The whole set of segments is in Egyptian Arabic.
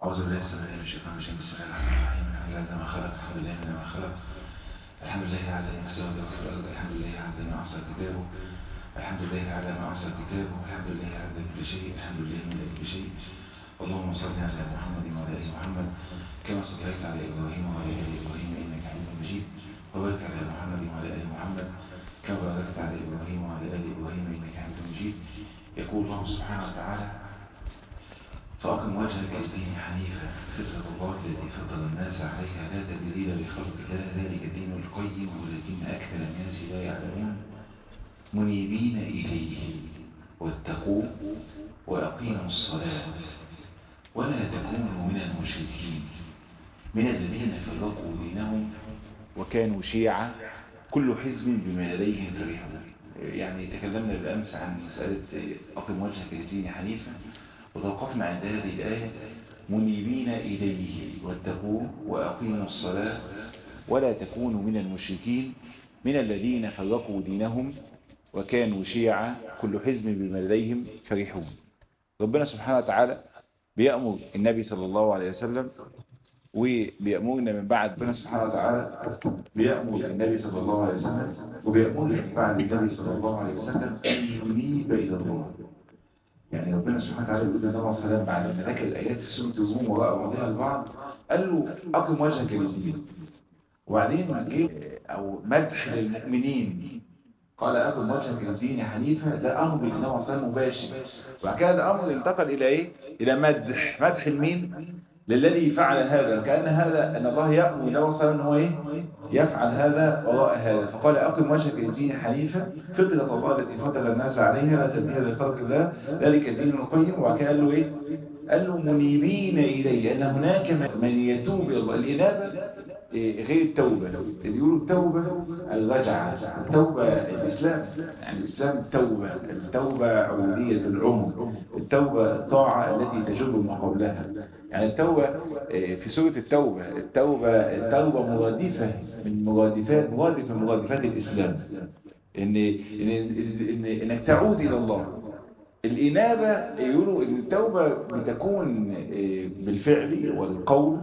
أعوذ بالله السميع العليم من الشيطان الرجيم بسم الله الرحمن الرحيم الحمد لله كما خلق الحمد لله من ما خلق الحمد لله على ما سوى في الأرض الحمد لله على ما أحصى كتابه الحمد لله على ما أحصى كتابه الحمد لله على كل شيء الحمد لله من كل شيء اللهم صل على محمد وعلى آل محمد كما صليت على إبراهيم وعلى آل إبراهيم إنك حميد مجيد وبارك على محمد وعلى آل محمد كما باركت على إبراهيم وعلى آل إبراهيم إنك حميد مجيد يقول الله سبحانه وتعالى فأقم وجهك للدين حنيفا فطرة الله التي فطر الناس عليها لا تبديل لخلق الله ذلك الدين القيم ولكن أكثر الناس لا يعلمون منيبين إليه واتقوا وأقيموا الصلاة ولا تكونوا من المشركين من الذين فرقوا دينهم وكانوا شيعا كل حزب بما لديهم فرحون يعني تكلمنا بالأمس عن مسألة أقم وجهك للدين حنيفا وتوقفنا عند هذه الآية منيبين إليه واتقوه وأقيموا الصلاة ولا تكونوا من المشركين من الذين فرقوا دينهم وكانوا شيعا كل حزب بما لديهم فرحون ربنا سبحانه وتعالى بيأمر النبي صلى الله عليه وسلم وبيأمرنا من بعد ربنا سبحانه وتعالى بيأمر النبي صلى الله عليه وسلم وبيأمرنا من بعد النبي صلى الله عليه وسلم أن ينيب إلى الله يعني ربنا سبحانه وتعالى يقول لنا صلى بعد ما ذكر الآيات في سورة الروم وراء بعضها البعض قال له أقم وجهك للدين وبعدين جه أو مدح للمؤمنين قال أقم وجهك للدين حنيفا ده أمر بالنبي صلى الله عليه وسلم مباشر وبعد كده الأمر انتقل إلى إيه؟ إلى مدح مدح المين؟ للذي فعل هذا كأن هذا أن الله يأمر النبي صلى الله عليه وسلم أنه إيه؟ يفعل هذا وراء هذا فقال أقم وجهك للدين حنيفا فطرة الله التي فضل الناس عليها لا تبديل لخلق الله ذلك الدين القيم وبعد كده قال له إيه؟ قال له منيبين إليه أن هناك من يتوب إلى الله الإنابة غير التوبة اللي يقولوا التوبة الرجعة التوبة الإسلام يعني الإسلام توبة التوبة عبودية العمر التوبة الطاعة التي تجب ما قبلها يعني التوبة في سورة التوبة التوبة التوبة مرادفة من مرادفات مرادفة من مرادفات الإسلام إن, إن, إن إنك تعود إلى الله الإنابة يقولوا إن التوبة بتكون بالفعل والقول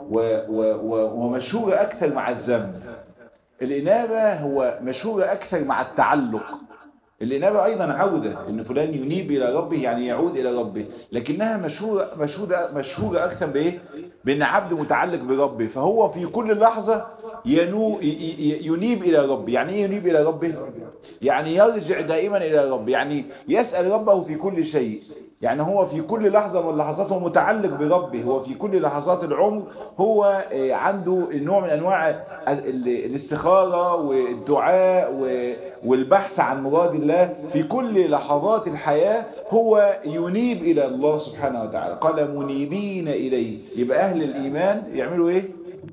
ومشهورة أكثر مع الذنب الإنابة هو مشهورة أكثر مع التعلق الإنابة أيضا عودة إن فلان ينيب إلى ربه يعني يعود إلى ربه لكنها مشهورة, مشهورة, مشهورة أكثر بإيه؟ بأن عبد متعلق بربه فهو في كل لحظة ينو ينيب إلى ربه يعني إيه ينيب إلى ربه؟ يعني يرجع دائما إلى ربه يعني يسأل ربه في كل شيء يعني هو في كل لحظة من اللحظات هو متعلق بربه هو في كل لحظات العمر هو عنده نوع من أنواع الاستخارة والدعاء والبحث عن مراد الله في كل لحظات الحياة هو ينيب إلى الله سبحانه وتعالى قال منيبين إليه يبقى أهل الإيمان يعملوا إيه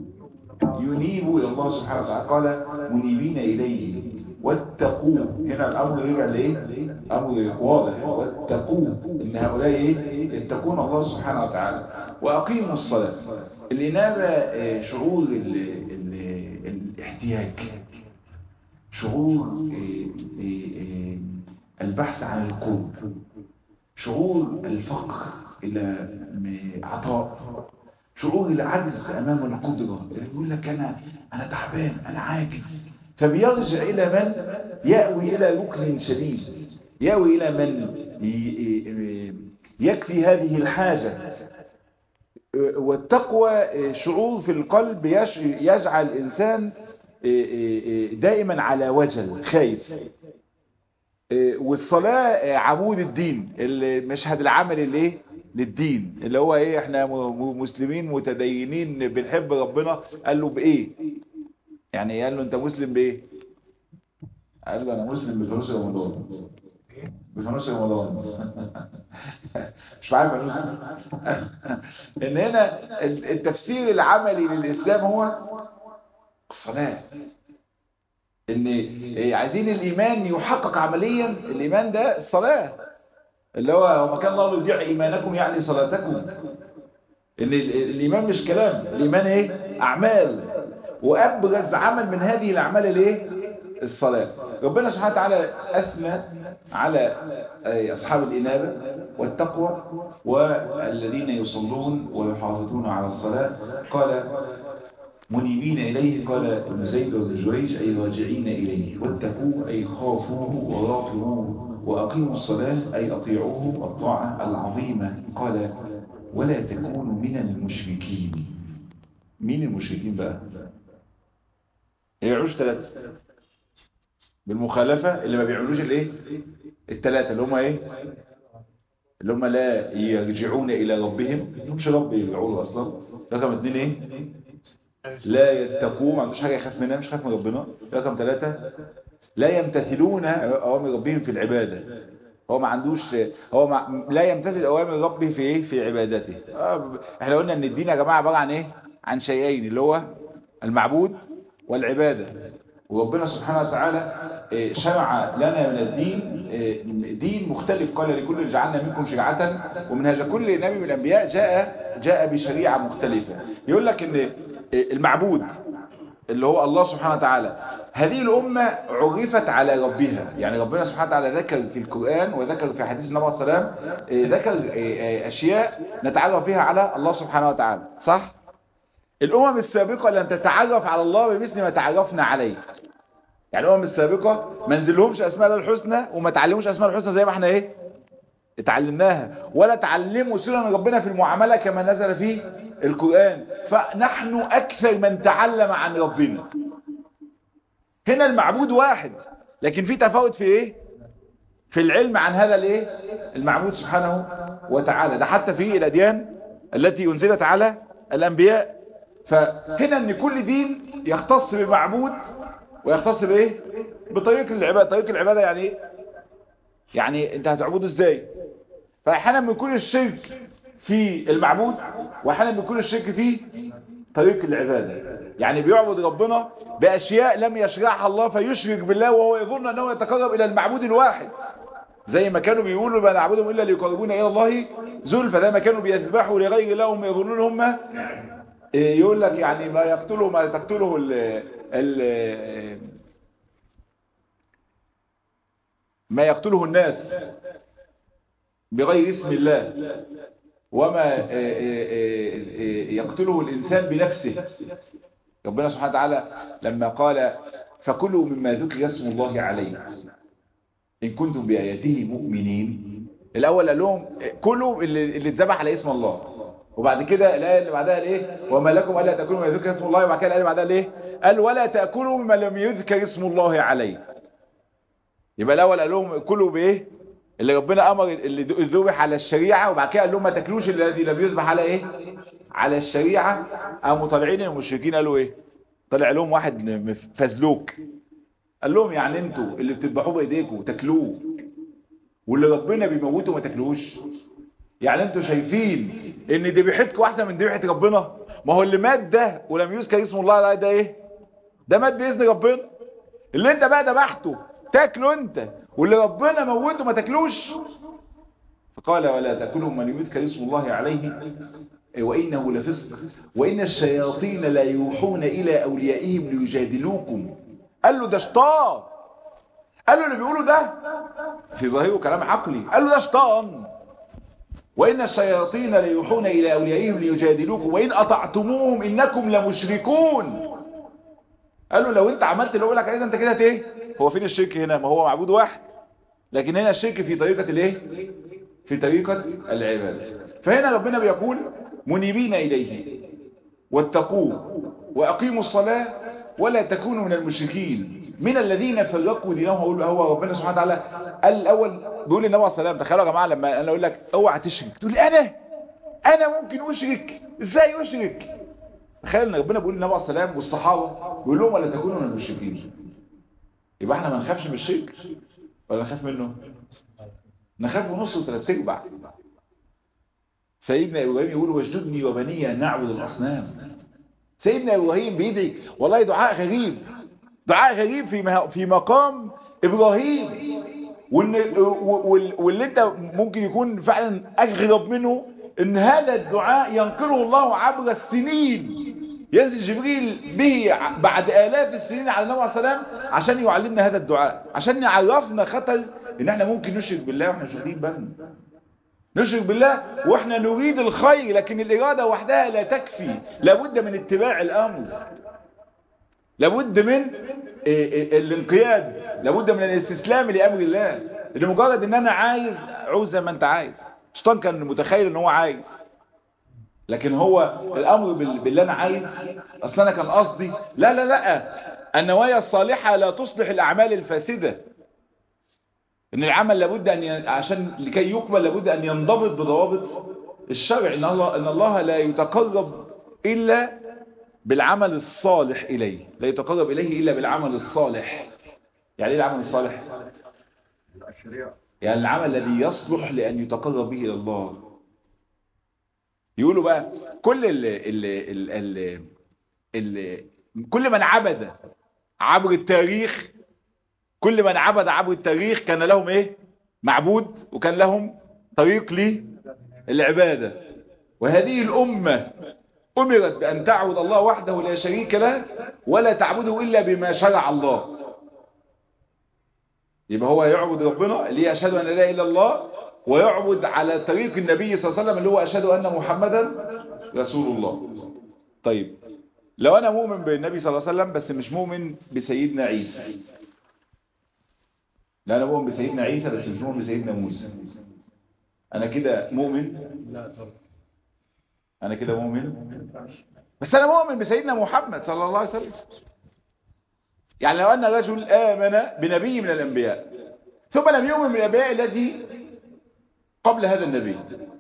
ينيبوا إلى الله سبحانه وتعالى قال منيبين إليه واتقوه هنا الأمر رجع لإيه أمر واضح واتقوه إن هؤلاء إيه يتقون الله سبحانه وتعالى وأقيموا الصلاة الإنابة شعور ال ال الاحتياج شعور البحث عن القرب شعور الفقر إلى عطاء شعور العجز أمام القدرة يقول لك أنا أنا تعبان أنا عاجز فبيرجع إلى من يأوي إلى ركن شديد يأوي إلى من يكفي هذه الحاجة والتقوى شعور في القلب يجعل الإنسان دائما على وجل خايف والصلاة عمود الدين المشهد العملي اللي للدين اللي هو ايه احنا مسلمين متدينين بنحب ربنا قال له بايه يعني قال له انت مسلم بايه قال له انا مسلم بفلوس رمضان بفلوس رمضان مش عارف فلوس ان هنا التفسير العملي للاسلام هو الصلاه ان عايزين الايمان يحقق عمليا الايمان ده الصلاه اللي هو ما كان الله يضيع ايمانكم يعني صلاتكم ان الايمان مش كلام الايمان ايه اعمال وابرز عمل من هذه الاعمال الايه الصلاه ربنا سبحانه وتعالى اثنى على اصحاب الانابه والتقوى والذين يصلون ويحافظون على الصلاة قال منيبين إليه قال ابن زيد وابن جريج أي راجعين إليه واتقوه أي خافوه وراقبوه وأقيموا الصلاة أي أطيعوه الطاعة العظيمة قال ولا تكونوا من المشركين مين المشركين بقى يعوش ثلاثة بالمخالفة اللي ما بيعملوش الايه الثلاثة اللي هم ايه اللي هم لا يرجعون الى ربهم مش رب يرجعوا له اصلا رقم اثنين ايه لا يتقوا ما عندوش حاجة يخاف منها مش خاف من ربنا رقم ثلاثة لا يمتثلون اوامر ربهم في العبادة هو ما عندوش هو ما لا يمتثل اوامر ربه في ايه في عبادته احنا قلنا ان الدين يا جماعه عباره عن ايه عن شيئين اللي هو المعبود والعباده وربنا سبحانه وتعالى شرع لنا من الدين دين مختلف قال لكل جعلنا منكم شرعة ومنهج كل نبي من الأنبياء جاء جاء بشريعة مختلفة يقول لك ان المعبود اللي هو الله سبحانه وتعالى هذه الأمة عرفت على ربها يعني ربنا سبحانه وتعالى ذكر في القرآن وذكر في حديث النبي صلى الله عليه وسلم ذكر أشياء نتعرف فيها على الله سبحانه وتعالى صح؟ الأمم السابقة لم تتعرف على الله بمثل ما تعرفنا عليه يعني الأمم السابقة ما نزلهمش أسماء الحسنى وما تعلموش أسماء الحسنى زي ما احنا ايه اتعلمناها ولا تعلموا سنن ربنا في المعاملة كما نزل في القرآن فنحن أكثر من تعلم عن ربنا هنا المعبود واحد لكن في تفاوت في ايه في العلم عن هذا الايه المعبود سبحانه وتعالى ده حتى في الأديان التي أنزلت على الأنبياء فهنا ان كل دين يختص بمعبود ويختص بايه بطريق العبادة طريق العبادة يعني ايه يعني انت هتعبده ازاي فاحيانا بيكون الشرك في المعبود واحيانا بيكون الشرك في طريق العبادة يعني بيعبد ربنا بأشياء لم يشرعها الله فيشرك بالله وهو يظن أنه يتقرب إلى المعبود الواحد زي ما كانوا بيقولوا ما نعبدهم إلا ليقربونا إلى الله زلفى زي ما كانوا بيذبحوا لغير الله هم يظنون هم يقول لك يعني ما يقتله ما تقتله ال ال ما يقتله الناس بغير اسم الله وما يقتله الإنسان بنفسه ربنا سبحانه وتعالى لما قال فكلوا مما ذكر اسم الله عليه إن كنتم بآياته مؤمنين الأول قال لهم كلوا اللي اتذبح على اسم الله وبعد كده الآية اللي بعدها الايه وما لكم ألا تأكلوا مما يذكر اسم الله وبعد كده الآية اللي بعدها الايه قال ولا تأكلوا مما لم يذكر اسم الله عليه يبقى الأول قال لهم كلوا بإيه اللي ربنا أمر اللي ذبح على الشريعة وبعد كده قال لهم ما تاكلوش الذي لم يذبح على إيه على الشريعة قاموا طالعين المشركين قالوا إيه طلع لهم واحد فزلوك قال لهم يعني انتوا اللي بتذبحوه بايديكم تاكلوه واللي ربنا بيموته ما تاكلوش يعني انتوا شايفين ان ذبيحتكم احسن من ذبيحه ربنا ما هو اللي مات ده ولم يذكر اسم الله عليه ده ايه ده مات باذن ربنا اللي انت بقى ذبحته تاكله انت واللي ربنا موته ما تاكلوش فقال ولا تاكلوا من يذكر اسم الله عليه وانه لفسق وان الشياطين لا يوحون الى اوليائهم ليجادلوكم قال له ده شيطان قال له اللي بيقوله ده في ظاهره كلام عقلي قال له ده شيطان وإن الشياطين ليوحون إلى أوليائهم ليجادلوكم وإن أطعتموهم إنكم لمشركون قالوا لو أنت عملت اللي أقولك عليه ده أنت كده إيه هو فين الشرك هنا ما هو معبود واحد لكن هنا الشرك في طريقة الإيه في طريقة العبادة فهنا ربنا بيقول منيبين إليه واتقوه وأقيموا الصلاة ولا تكونوا من المشركين من الذين فرقوا دينهم هو ربنا سبحانه وتعالى قال الاول بيقول للنبي عليه السلام تخيلوا يا جماعه لما انا اقول لك اوعى تشرك تقول لي انا انا ممكن اشرك ازاي اشرك تخيل ان ربنا بيقول للنبي عليه السلام والصحابه بيقول لهم ولا تكونوا من المشركين يبقى احنا ما نخافش من الشرك ولا نخاف منه نخاف نص وثلاث ارباع سيدنا ابراهيم يقول واجددني وبني ان نعبد الاصنام سيدنا ابراهيم بيدعي والله دعاء غريب دعاء غريب في في مقام ابراهيم واللي انت ممكن يكون فعلا اغرب منه ان هذا الدعاء ينقله الله عبر السنين ينزل جبريل به بعد الاف السنين على النبي عليه السلام عشان يعلمنا هذا الدعاء عشان يعرفنا خطر ان احنا ممكن نشرك بالله واحنا مش واخدين بالنا نشرك بالله واحنا نريد الخير لكن الإرادة وحدها لا تكفي لابد من اتباع الأمر لابد من الانقياد لابد من الاستسلام لأمر الله لمجرد ان انا عايز عوز زي ما انت عايز الشيطان كان متخيل ان هو عايز لكن هو الامر باللي انا عايز اصلا انا كان قصدي لا لا لا النوايا الصالحة لا تصلح الاعمال الفاسدة ان العمل لابد ان ي... عشان لكي يقبل لابد ان ينضبط بضوابط الشرع ان الله ان الله لا يتقرب الا بالعمل الصالح اليه لا يتقرب اليه الا بالعمل الصالح يعني ايه العمل الصالح يعني العمل الذي يصلح لان يتقرب به الى الله يقولوا بقى كل ال ال ال ال ال كل من عبد عبر التاريخ كل من عبد عبر التاريخ كان لهم ايه معبود وكان لهم طريق للعبادة وهذه الأمة أمرت بأن تعبد الله وحده لا شريك له ولا تعبده إلا بما شرع الله يبقى هو يعبد ربنا اللي يشهد أن لا إله إلا الله ويعبد على طريق النبي صلى الله عليه وسلم اللي هو أشهد أن محمدا رسول الله طيب لو أنا مؤمن بالنبي صلى الله عليه وسلم بس مش مؤمن بسيدنا عيسى لا أنا مؤمن بسيدنا عيسى بس مش مؤمن بسيدنا موسى أنا كده مؤمن أنا كده مؤمن بس أنا مؤمن بسيدنا محمد صلى الله عليه وسلم يعني لو أن رجل آمن بنبي من الأنبياء ثم لم يؤمن بالأنبياء الذي قبل هذا النبي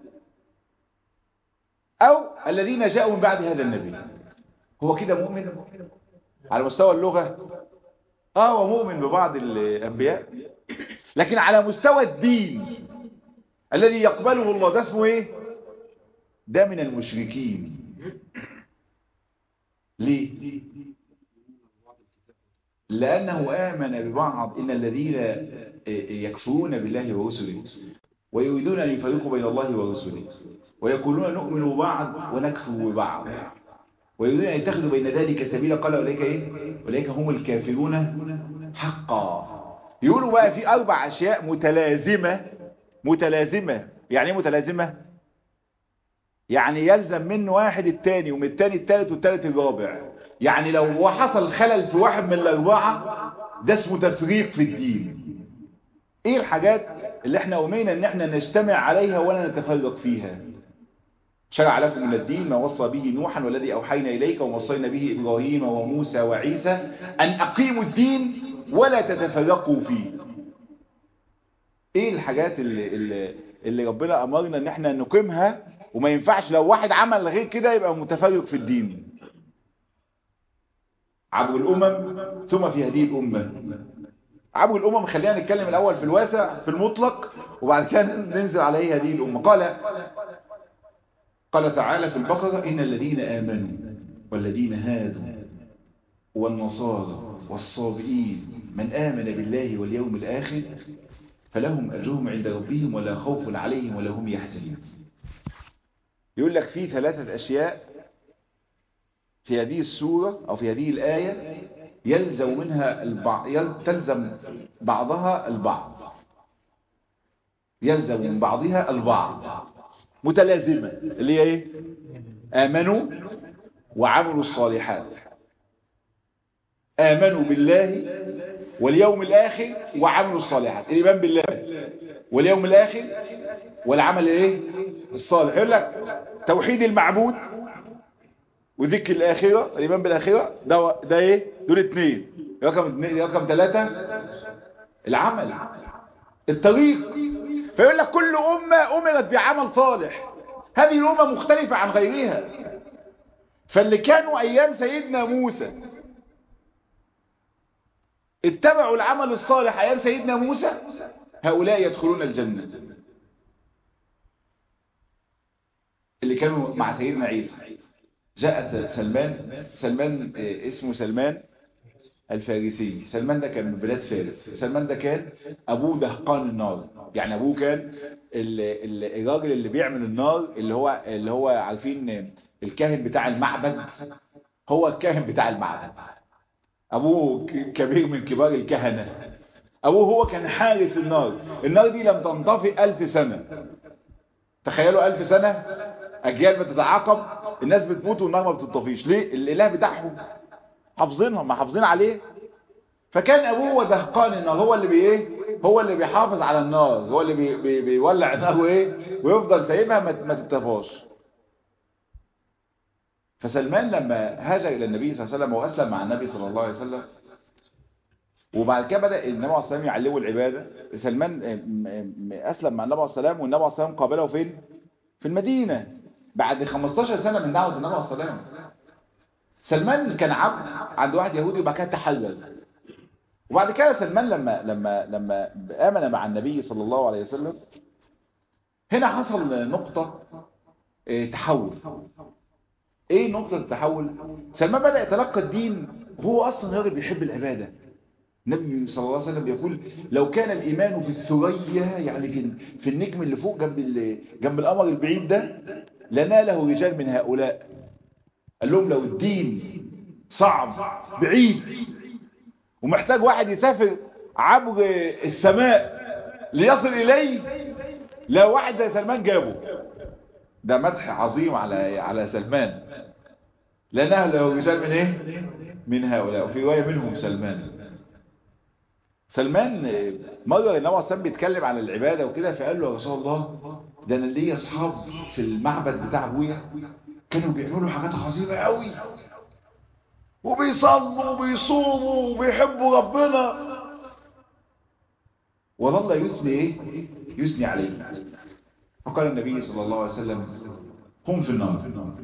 أو الذين جاءوا من بعد هذا النبي هو كده مؤمن على مستوى اللغة آه هو مؤمن ببعض الأنبياء لكن على مستوى الدين الذي يقبله الله ده اسمه ايه ده من المشركين ليه لأنه آمن ببعض إن الذين يكفرون بالله ورسله ويريدون أن يفرقوا بين الله ورسله ويقولون نؤمن ببعض ونكفر ببعض ويريدون أن يتخذوا بين ذلك سبيلا قال أولئك إيه أولئك هم الكافرون حقا يقولوا بقى في أربع أشياء متلازمة متلازمة يعني ايه متلازمة يعني يلزم من واحد التاني ومن التاني التالت والتالت الرابع يعني لو حصل خلل في واحد من الأربعة ده اسمه تفريق في الدين ايه الحاجات اللي احنا أمينا ان احنا نجتمع عليها ولا نتفرق فيها شرع لكم من الدين ما وصى به نوحا والذي أوحينا إليك ووصينا به إبراهيم وموسى وعيسى أن أقيموا الدين ولا تتفرقوا فيه ايه الحاجات اللي, اللي, اللي ربنا أمرنا ان احنا نقيمها وما ينفعش لو واحد عمل غير كده يبقى متفرق في الدين عبر الأمم ثم في هذه الأمة عبر الأمم خلينا نتكلم الأول في الواسع في المطلق وبعد كده ننزل عليه هذه الأمة قال قال تعالى في البقرة إن الذين آمنوا والذين هادوا والنصارى والصابئين من آمن بالله واليوم الآخر فلهم أجرهم عند ربهم ولا خوف عليهم ولا هم يحزنون يقول لك في ثلاثة أشياء في هذه السورة أو في هذه الآية يلزم منها البعض تلزم بعضها البعض يلزم من بعضها البعض متلازمة اللي هي ايه آمنوا وعملوا الصالحات آمنوا بالله واليوم الآخر وعملوا الصالحات الإيمان بالله واليوم الآخر والعمل ايه الصالح يقول لك توحيد المعبود وذكر الآخرة الإيمان بالآخرة ده, ده ايه دول اتنين رقم رقم ثلاثة العمل الطريق فيقول لك كل أمة أمرت بعمل صالح هذه الأمة مختلفة عن غيرها فاللي كانوا أيام سيدنا موسى اتبعوا العمل الصالح أيام سيدنا موسى هؤلاء يدخلون الجنة اللي كانوا مع سيدنا عيسى جاءت سلمان سلمان اسمه سلمان الفارسي سلمان ده كان من بلاد فارس سلمان ده كان أبوه دهقان النار يعني أبوه كان الراجل اللي بيعمل النار اللي هو اللي هو عارفين الكاهن بتاع المعبد هو الكاهن بتاع المعبد أبوه كبير من كبار الكهنة أبوه هو كان حارس النار النار دي لم تنطفئ ألف سنة تخيلوا ألف سنة أجيال بتتعاقب الناس بتموت والنار ما بتطفيش ليه الإله بتاعهم حافظينهم ما حافظين عليه فكان أبوه دهقان إن هو اللي بإيه هو اللي بيحافظ على النار هو اللي بي بي بيولع النار وإيه ويفضل سايبها ما ما تتطفاش فسلمان لما هاجر إلى النبي صلى الله عليه وسلم وأسلم مع النبي صلى الله عليه وسلم وبعد كده بدأ النبي عليه الصلاة والسلام يعلمه العبادة سلمان أسلم مع النبي عليه الصلاة والسلام والنبي عليه الصلاة والسلام قابله فين؟ في المدينة بعد 15 سنة من دعوة النبي عليه الصلاة والسلام سلمان كان عبد عند واحد يهودي وبعد كده تحلل وبعد كده سلمان لما لما لما آمن مع النبي صلى الله عليه وسلم هنا حصل نقطة تحول ايه نقطة التحول سلمان بدأ يتلقى الدين وهو اصلا راجل بيحب العبادة النبي صلى الله عليه وسلم يقول لو كان الايمان في الثريا يعني في في النجم اللي فوق جنب جنب القمر البعيد ده لناله رجال من هؤلاء قال لهم لو الدين صعب بعيد ومحتاج واحد يسافر عبر السماء ليصل اليه لو واحد زي سلمان جابه ده مدح عظيم على على سلمان لأنها له رجال من ايه من هؤلاء وفي رواية منهم سلمان سلمان مرة النبي عليه الصلاة بيتكلم عن العبادة وكده فقال له يا رسول الله ده انا ليا اصحاب في المعبد بتاع ابويا كانوا بيعملوا حاجات عظيمة قوي وبيصلوا وبيصوموا وبيحبوا ربنا وظل يثني ايه يثني عليه فقال النبي صلى الله عليه وسلم هم في النار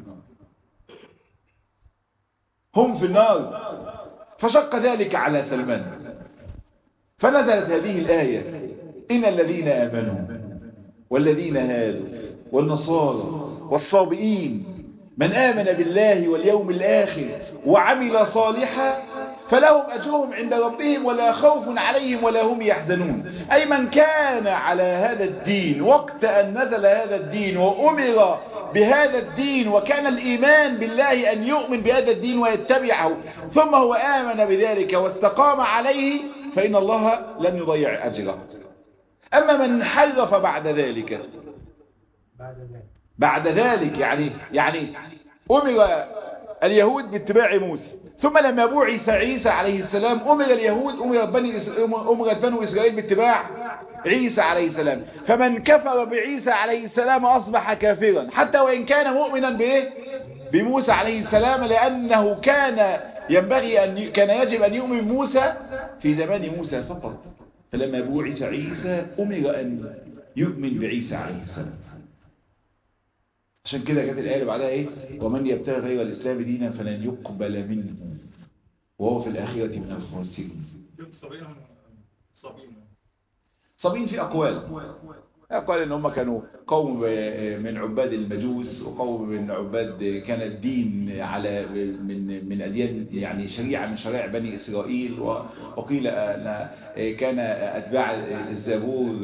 هم في النار فشق ذلك على سلمان فنزلت هذه الآية إن الذين آمنوا والذين هادوا والنصارى والصابئين من آمن بالله واليوم الآخر وعمل صالحا فلهم أجرهم عند ربهم ولا خوف عليهم ولا هم يحزنون أي من كان على هذا الدين وقت أن نزل هذا الدين وأمر بهذا الدين وكان الإيمان بالله أن يؤمن بهذا الدين ويتبعه ثم هو آمن بذلك واستقام عليه فإن الله لن يضيع أجره أما من حرف بعد ذلك بعد ذلك يعني يعني أمر اليهود باتباع موسى ثم لما بعث عيسى عليه السلام أمر اليهود أمر بني أمرت بنو إسرائيل باتباع عيسى عليه السلام فمن كفر بعيسى عليه السلام أصبح كافرا حتى وإن كان مؤمنا بإيه بموسى عليه السلام لأنه كان ينبغي أن كان يجب أن يؤمن موسى في زمان موسى فقط فلما بعث عيسى أمر أن يؤمن بعيسى عليه السلام عشان كده جت الآية اللي بعدها إيه ومن يبتغي غير الإسلام دينا فلن يقبل منه وهو في الآخرة من الخاسرين صابين في أقوال أقوال إن هم كانوا قوم من عباد المجوس وقوم من عباد كان الدين على من من أديان يعني شريعة من شرائع بني إسرائيل وقيل أن كان أتباع الزبور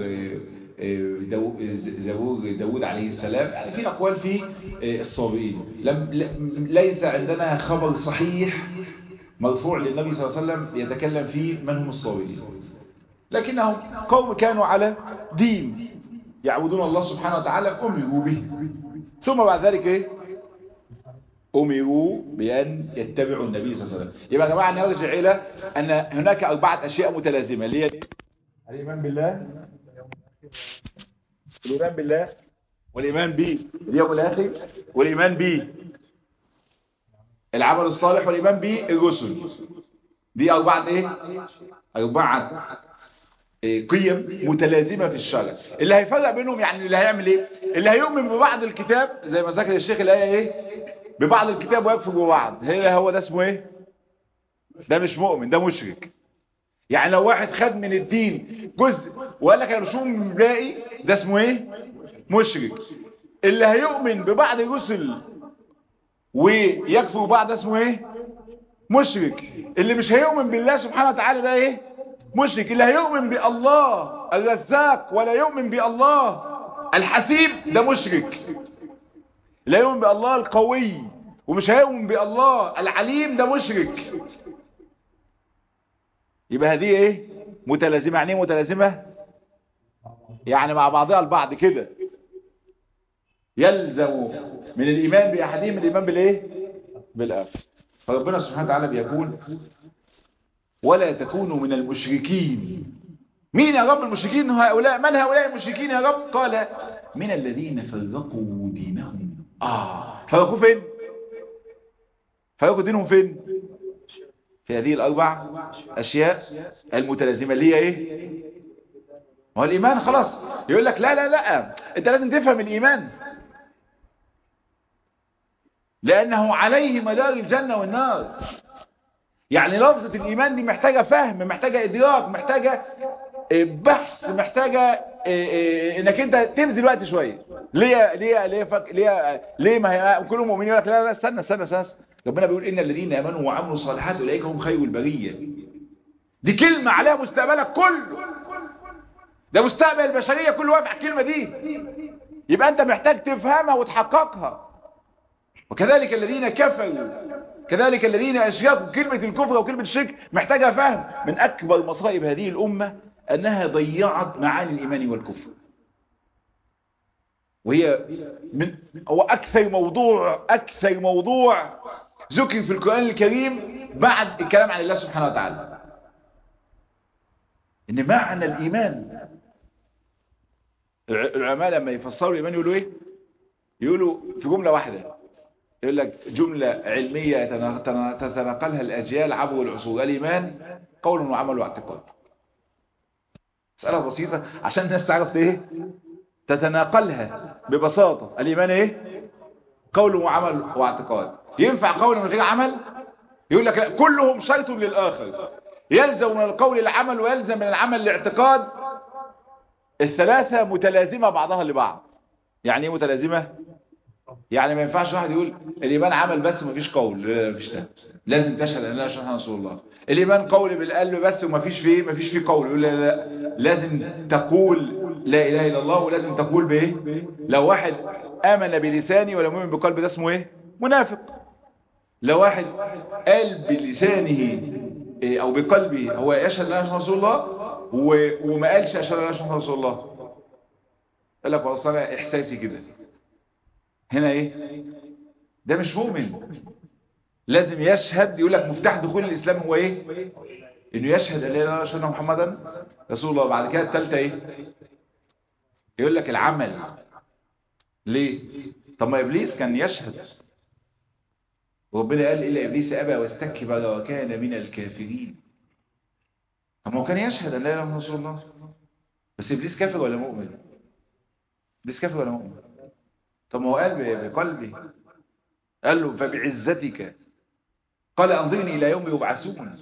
زبور داود عليه السلام يعني في أقوال في الصابئين لم ليس عندنا خبر صحيح مرفوع للنبي صلى الله عليه وسلم يتكلم فيه من هم الصابئين لكنهم قوم كانوا على دين يعبدون الله سبحانه وتعالى أمروا به ثم بعد ذلك ايه أمروا بأن يتبعوا النبي صلى الله عليه وسلم يبقى يا جماعة نرجع إلى أن هناك أربعة أشياء متلازمة اللي هي الإيمان بالله الإيمان بالله والإيمان به اليوم الآخر والإيمان به العمل الصالح والإيمان به الرسل دي أربعة إيه أربعة قيم متلازمة في الشرع اللي هيفرق بينهم يعني اللي هيعمل ايه اللي هيؤمن ببعض الكتاب زي ما ذكر الشيخ الآية ايه ببعض الكتاب ويكفر ببعض هي هو ده اسمه ايه ده مش مؤمن ده مشرك يعني لو واحد خد من الدين جزء وقال لك انا مش مؤمن بالباقي ده اسمه ايه مشرك اللي هيؤمن ببعض الرسل ويكفر ببعض اسمه ايه مشرك اللي مش هيؤمن بالله سبحانه وتعالى ده ايه مشرك اللي هيؤمن بالله الرزاق ولا يؤمن بالله الحسيب ده مشرك لا يؤمن بالله القوي ومش هيؤمن بالله العليم ده مشرك يبقى هذه ايه متلازمة يعني ايه متلازمة يعني مع بعضها البعض كده يلزم من الإيمان بأحدهم الإيمان بالإيه بالآخر فربنا سبحانه وتعالى بيقول ولا تكونوا من المشركين مين يا رب المشركين هؤلاء من هؤلاء المشركين يا رب قال من الذين فرقوا دينهم آه فرقوا فين فرقوا دينهم فين في هذه الأربع أشياء المتلازمة اللي هي إيه هو الإيمان خلاص يقول لك لا لا لا أنت لازم تفهم الإيمان لأنه عليه مدار الجنة والنار يعني لفظة الإيمان دي محتاجة فهم محتاجة إدراك محتاجة بحث محتاجة انك انت تبذل وقت شوية ليه ليه ليه فك ليه ليه ما هي كلهم مؤمنين يقول لك لا لا استنى استنى استنى ربنا بيقول ان الذين امنوا وعملوا الصالحات اولئك هم خير البريه دي كلمة عليها مستقبلك كله ده مستقبل البشرية كله واقف على الكلمة دي يبقى انت محتاج تفهمها وتحققها وكذلك الذين كفروا كذلك الذين اشركوا كلمة الكفر وكلمة الشرك محتاجة فهم من اكبر مصائب هذه الامة انها ضيعت معاني الايمان والكفر وهي من هو اكثر موضوع اكثر موضوع ذكر في القرآن الكريم بعد الكلام عن الله سبحانه وتعالى ان معنى الايمان العلماء لما يفسروا الايمان يقولوا ايه يقولوا في جملة واحدة يقول لك جملة علمية تتناقلها الأجيال عبر العصور الإيمان قول وعمل واعتقاد مسألة بسيطة عشان الناس تعرف ايه تتناقلها ببساطة الإيمان ايه قول وعمل واعتقاد ينفع قول من غير عمل يقول لك لا كلهم شرط للآخر يلزم من القول العمل ويلزم من العمل الاعتقاد الثلاثة متلازمة بعضها لبعض يعني ايه متلازمة يعني ما ينفعش واحد يقول الإيمان عمل بس مفيش قول لا لا مفيش ده لازم تشهد أن لا إله إلا رسول الله الإيمان قول بالقلب بس ومفيش فيه مفيش فيه قول يقول لا لا لازم تقول لا إله إلا الله ولازم تقول بإيه لو واحد آمن بلساني ولم يؤمن بقلب ده اسمه إيه منافق لو واحد قال بلسانه إيه أو بقلبه هو يشهد أن لا إله إلا رسول الله وما قالش أشهد أن لا إله إلا رسول الله قال لك والله أنا إحساسي كده هنا ايه ده مش مؤمن لازم يشهد يقول لك مفتاح دخول الاسلام هو ايه انه يشهد ان لا اله الا الله محمدا رسول الله بعد كده الثالثه ايه يقول لك العمل ليه طب ما ابليس كان يشهد وربنا قال الا ابليس ابى واستكبر وكان من الكافرين طب ما هو كان يشهد ان لا اله الا رسول الله بس ابليس كافر ولا مؤمن ابليس كافر ولا مؤمن طب ما هو قال بقلبه قال له فبعزتك قال انظرني الى يوم يبعثون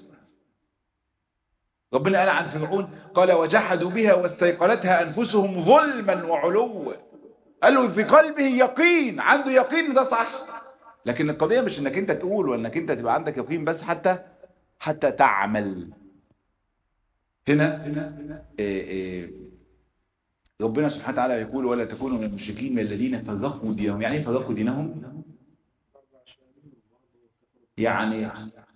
ربنا قال عن فرعون قال وجحدوا بها واستيقنتها انفسهم ظلما وعلوا قال له في قلبه يقين عنده يقين ده صح لكن القضية مش انك انت تقول وانك انت تبقى عندك يقين بس حتى حتى تعمل هنا إيه إيه ربنا سبحانه وتعالى يقول ولا تكونوا من المشركين من الذين فرقوا دينهم يعني ايه فرقوا دينهم يعني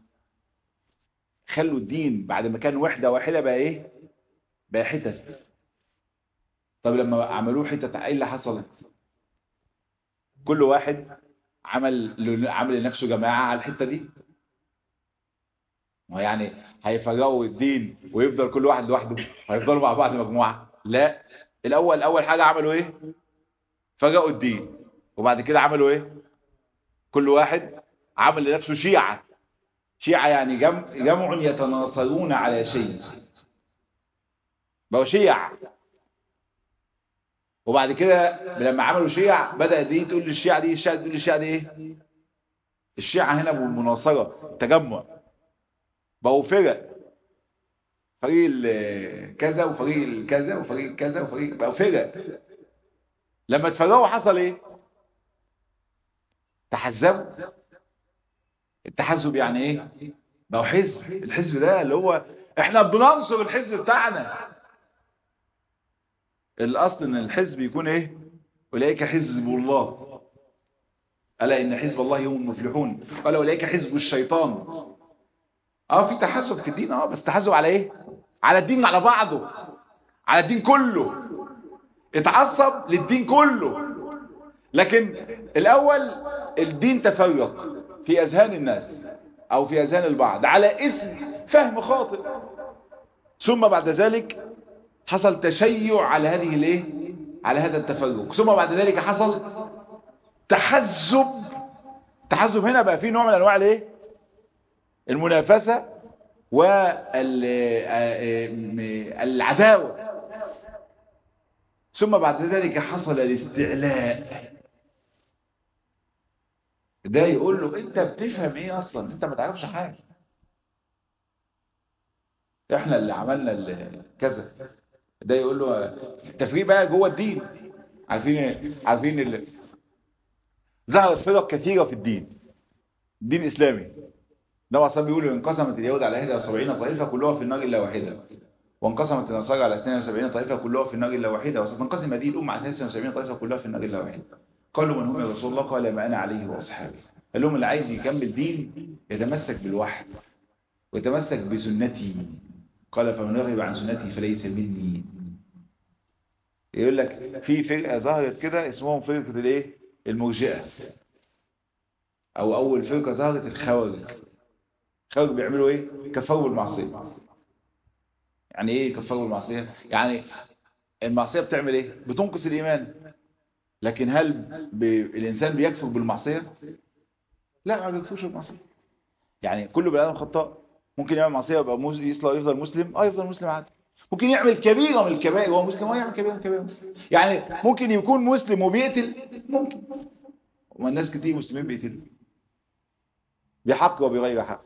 خلوا الدين بعد ما كان وحدة واحدة بقى ايه بقى حتت طب لما عملوه حتت ايه اللي حصل كل واحد عمل عمل لنفسه جماعة على الحتة دي يعني هيفرقوا الدين ويفضل كل واحد لوحده هيفضلوا مع بعض مجموعة لا الاول اول حاجة عملوا ايه فرقوا الدين وبعد كده عملوا ايه كل واحد عمل لنفسه شيعة شيعة يعني جمع, جمع يتناصرون على شيء بقوا شيع وبعد كده لما عملوا شيع بدأ دي تقول للشيعة دي الشيعة تقول للشيعة دي ايه الشيعة هنا بالمناصرة تجمع بقوا فرق فريق كذا وفريق كذا وفريق كذا وفريق بقوا فرق لما اتفرقوا حصل ايه تحزبوا التحزب يعني ايه بقوا حزب الحزب ده اللي هو احنا بننصر الحزب بتاعنا الاصل ان الحزب يكون ايه اولئك حزب الله الا ان حزب الله هم المفلحون قال اولئك حزب الشيطان اه في تحزب في الدين اه بس تحزب على ايه على الدين على بعضه على الدين كله اتعصب للدين كله لكن الاول الدين تفرق في اذهان الناس او في اذهان البعض على اسم فهم خاطئ ثم بعد ذلك حصل تشيع على هذه الايه على هذا التفرق ثم بعد ذلك حصل تحزب تحزب هنا بقى فيه نوع من انواع الايه المنافسه والعداوه ثم بعد ذلك حصل الاستعلاء ده يقول له انت بتفهم ايه اصلا انت ما تعرفش حاجه احنا اللي عملنا كذا ده يقول له التفريق بقى جوه الدين عارفين عارفين ال... ظهرت فرق كثيره في الدين الدين الاسلامي ده اصلا بيقول انقسمت اليهود على 71 طائفه كلها في النار الا واحده وانقسمت النصارى على 72 طائفه كلها في النار الا واحده وستنقسم هذه الامه على 72 طائفه كلها في النار الا واحده قالوا من هم يا رسول الله قال ما انا عليه واصحابي قال لهم اللي عايز يكمل دين يتمسك بالوحي ويتمسك بسنتي قال فمن رغب عن سنتي فليس مني يقول لك في فرقه ظهرت كده اسمهم فرقه الايه المرجئه او اول فرقه ظهرت الخوارج الخوارج بيعملوا ايه كفروا المعصيه يعني ايه كفروا المعصيه يعني المعصيه بتعمل ايه بتنقص الايمان لكن هل ب... الانسان بيكفر بالمعصيه لا ما بيكفرش بالمعصيه يعني كل بني ادم خطاء ممكن يعمل معصيه يبقى مز... يصلى يفضل مسلم اه يفضل مسلم عادي ممكن يعمل كبيره من الكبائر وهو مسلم اه يعمل كبيره من الكبائر مسلم يعني ممكن يكون مسلم وبيقتل ممكن والناس كتير مسلمين بيقتلوا بحق وبغير حق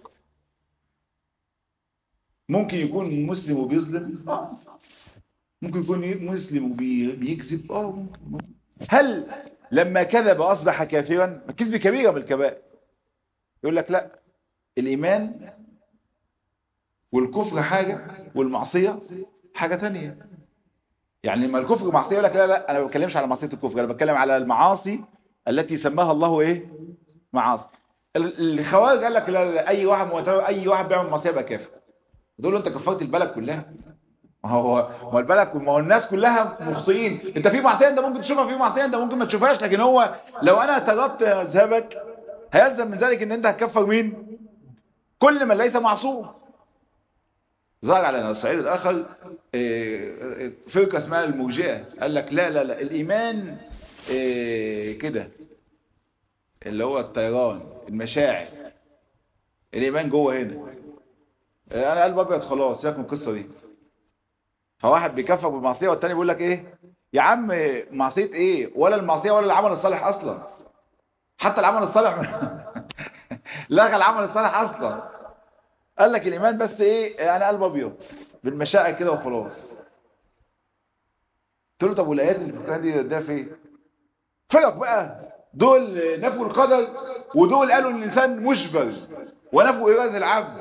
ممكن يكون مسلم وبيظلم اه ممكن يكون مسلم وبيكذب اه ممكن, ممكن هل لما كذب اصبح كافرا الكذب كبيره من الكبائر يقول لك لا الايمان والكفر حاجه والمعصيه حاجه تانية يعني لما الكفر معصيه يقول لك لا لا انا ما بتكلمش على معصيه الكفر انا بتكلم على المعاصي التي سماها الله ايه معاصي الخوارج قال لك لا لا اي واحد معتبر اي واحد بيعمل معصيه يبقى كافر تقول له انت كفرت البلد كلها ما هو ما هو البلد ما هو الناس كلها مخطئين انت في معصيه انت ممكن تشوفها في معصيه انت ممكن ما تشوفهاش لكن هو لو انا تركت مذهبك هيلزم من ذلك ان انت هتكفر مين كل من ليس معصوم ظهر على الصعيد الاخر فرقه اسمها المرجئه قال لك لا لا لا الايمان كده اللي هو الطيران المشاعر الايمان جوه هنا انا قلب ابيض خلاص سيبك من القصه دي فواحد بيكفر بالمعصيه والتاني بيقول لك ايه يا عم معصيه ايه ولا المعصيه ولا العمل الصالح اصلا حتى العمل الصالح لغى العمل الصالح اصلا قال لك الايمان بس ايه انا قلب ابيض بالمشاعر كده وخلاص قلت له طب والايات اللي في القران دي ده فين فرق بقى دول نفوا القدر ودول قالوا ان الانسان مجبر ونفوا اراده العبد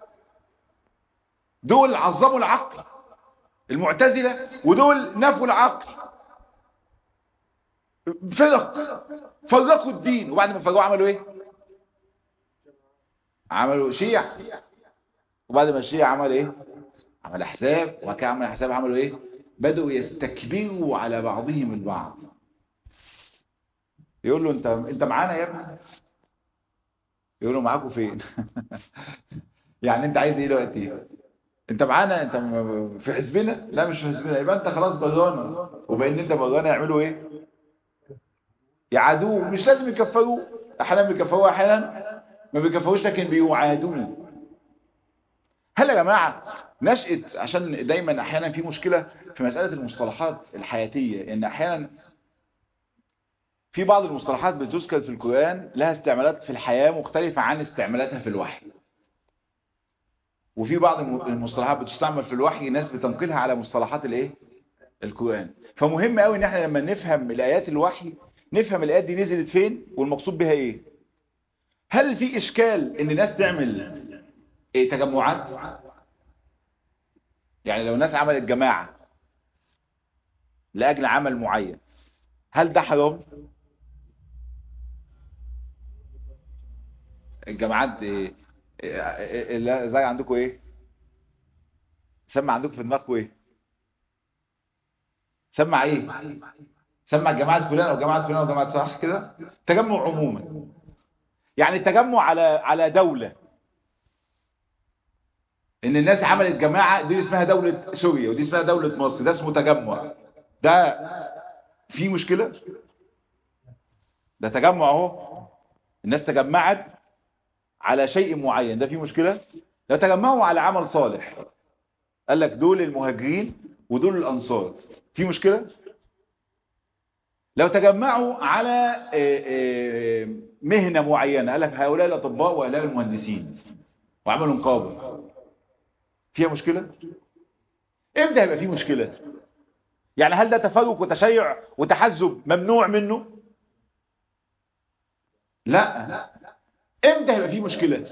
دول عظموا العقل المعتزله ودول نفوا العقل فرق فرقوا الدين وبعد ما فرقوا عملوا ايه عملوا شيع وبعد ما الشيع عمل ايه عمل احزاب وبعد كده عمل احزاب عملوا ايه بدأوا يستكبروا على بعضهم البعض يقول له انت انت معانا يا ابني يقول له معاكم فين يعني انت عايز ايه دلوقتي انت معانا انت في حزبنا لا مش في حزبنا يبقى انت خلاص برانا وبان انت برانا يعملوا ايه يعادوه مش لازم يكفروه احيانا بيكفروه احيانا ما بيكفروش لكن بيعادوه هل يا جماعه نشأت عشان دايما احيانا في مشكله في مساله المصطلحات الحياتيه ان احيانا في بعض المصطلحات بتذكر في القرآن لها استعمالات في الحياة مختلفة عن استعمالاتها في الوحي وفي بعض المصطلحات بتستعمل في الوحي ناس بتنقلها على مصطلحات الايه القرآن فمهم قوي ان احنا لما نفهم الايات الوحي نفهم الايات دي نزلت فين والمقصود بها ايه هل في اشكال ان الناس تعمل ايه تجمعات يعني لو الناس عملت جماعة لأجل عمل معين هل ده حرام الجامعات إيه إيه زي عندكم ايه سمع عندكم في دماغكم ايه سمع ايه سمع جماعة فلان او جماعة فلان او جماعة صح كده تجمع عموما يعني التجمع على على دولة ان الناس عملت جماعة دي اسمها دولة سوريا ودي اسمها دولة مصر ده اسمه تجمع ده في مشكلة ده تجمع اهو الناس تجمعت على شيء معين ده في مشكلة لو تجمعوا على عمل صالح قال لك دول المهاجرين ودول الأنصار في مشكلة لو تجمعوا على مهنة معينة قال لك هؤلاء الأطباء وهؤلاء المهندسين وعملوا نقابة فيها مشكلة امتى هيبقى فيه مشكلة يعني هل ده تفرق وتشيع وتحزب ممنوع منه لا امتى هيبقى فيه مشكلة